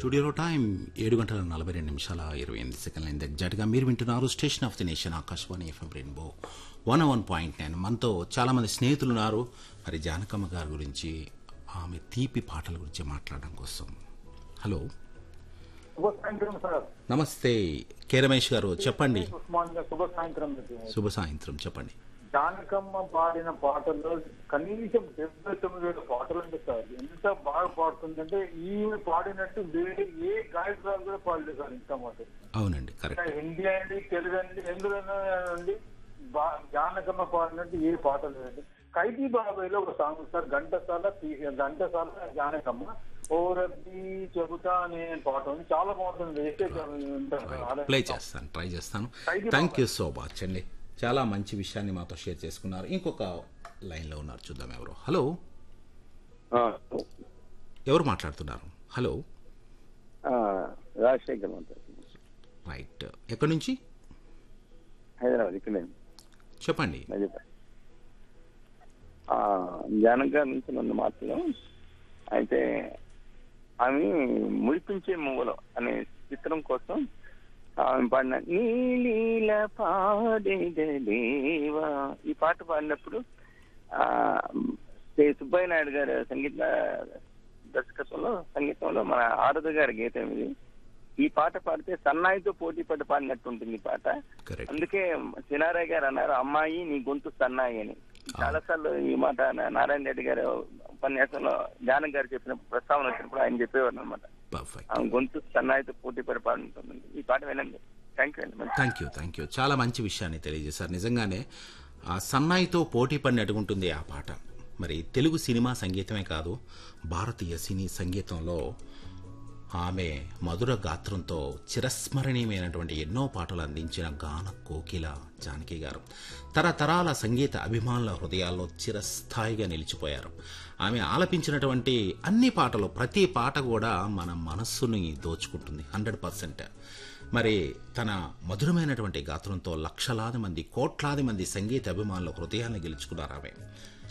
స్టూడియోలో టైం ఏడు గంటల నలభై రెండు నిమిషాల ఇరవై ఎనిమిది సెకండ్ల అయింది ఎగ్జాక్ట్గా మీరు వింటున్నారు station of the nation Akashvani FM rainbow one one point nine మనతో చాలామంది స్నేహితులు ఉన్నారు మరి జానకమ్మ గారి గురించి ఆమె తీపి పాటల గురించి మాట్లాడడం కోసం హలో శుభ సాయంత్రం సార్ నమస్తే కే రమేష్ గారు చెప్పండి ఉస్మానియా శుభ సాయంత్రం మీకు. శుభ సాయంత్రం చెప్పండి జానకమ్మ పాడిన పాటల్లో కనీసం డెబ్బై తొమ్మిది వేల పాటలు ఉంది సార్ ఎంత బాగా పాడుతుందంటే ఈమె పాడినట్టు వేరే ఏ గాయకురాలు కూడా పాడలేదు సార్ ఇంత మాట అవునండి కరెక్ట్ హిందీ అండి తెలుగు అండి ఎందులోనూ అండి బా- జానకమ్మ పాడినట్టు ఏ పాట లేదండి ఖైదీ బాబాయ్లో ఒక సాంగ్ సార్ ఘంటసాల పీ- ఘంటసాల జానకమ్మ ఓ రబ్బీ చెబుతా అనే పాట ఉంది చాలా బాగుంటుంది వేస్తే ప్లే చేస్తాను ట్రై చేస్తాను థ్యాంక్ యూ సో మచ్ అండి చాలా మంచి విషయాన్ని మాతో షేర్ చేసుకున్నారు ఇంకొక లైన్లో ఉన్నారు చూద్దాం ఎవరు హలో ఎవరు మాట్లాడుతున్నారు హలో రాజశేఖర్ మాట్లాడుతున్నాను రైట్ ఎక్కడి నుంచి హైదరాబాద్ ఇక్కడే చెప్పండి నజీబ్ జానక్ గారి నుంచి నన్ను మాటలు అయితే ఆమె ముడిపించే మువ్వలు అనే చిత్రం కోసం ఆమె పాడిన నీలీల పాడేదేవా ఈ పాట పాడినప్పుడు ఆ శ్రీ సుబ్బయ్య నాయుడు గారి సంగీత దర్శకత్వంలో సంగీతంలో మన ఆరుద గారి గీతం ఇది ఈ పాట పాడితే సన్నాయితో పోటీ పడి పాడినట్టు ఉంటుంది ఈ పాట కరెక్ట్ అందుకే సినారాయ్ గారు అన్నారు అమ్మాయి నీ గొంతు సన్నాయి అని చాలా సార్లు ఈ మాట నా- నారాయణ రెడ్డి గారు ఉపన్యాసంలో జానక్ గారు చెప్పిన ప్రస్తావన వచ్చినప్పుడు ఆయన చెప్పేవారు అనమాట పర్ఫెక్ట్ ఆమె గొంతు సన్నాయితో పోటీ పడి పాడుతుంది ఈ పాట వినండి థ్యాంక్ యూ అండి మంచి థ్యాంక్ యూ థ్యాంక్ యూ చాలా మంచి విషయాన్ని తెలియజేశారు నిజంగానే ఆ సన్నాయితో పోటీ పడినట్టుగా ఉంటుంది ఆ పాట మరి తెలుగు సినిమా సంగీతమే కాదు భారతీయ సినీ సంగీతంలో ఆమె మధుర గాత్రంతో చిరస్మరణీయమైనటువంటి ఎన్నో పాటలు అందించిన గాన కోకిల జానకి గారు తరతరాల సంగీత అభిమానుల హృదయాల్లో చిరస్థాయిగా నిలిచిపోయారు ఆమె ఆలపించినటువంటి అన్ని పాటలు ప్రతి పాట కూడా మన మనస్సుని దోచుకుంటుంది హండ్రెడ్ పర్సెంట్ మరి తన మధురమైనటువంటి గాత్రంతో లక్షలాది మంది కోట్లాది మంది సంగీత అభిమానుల హృదయాన్ని గెలుచుకున్నారు ఆమె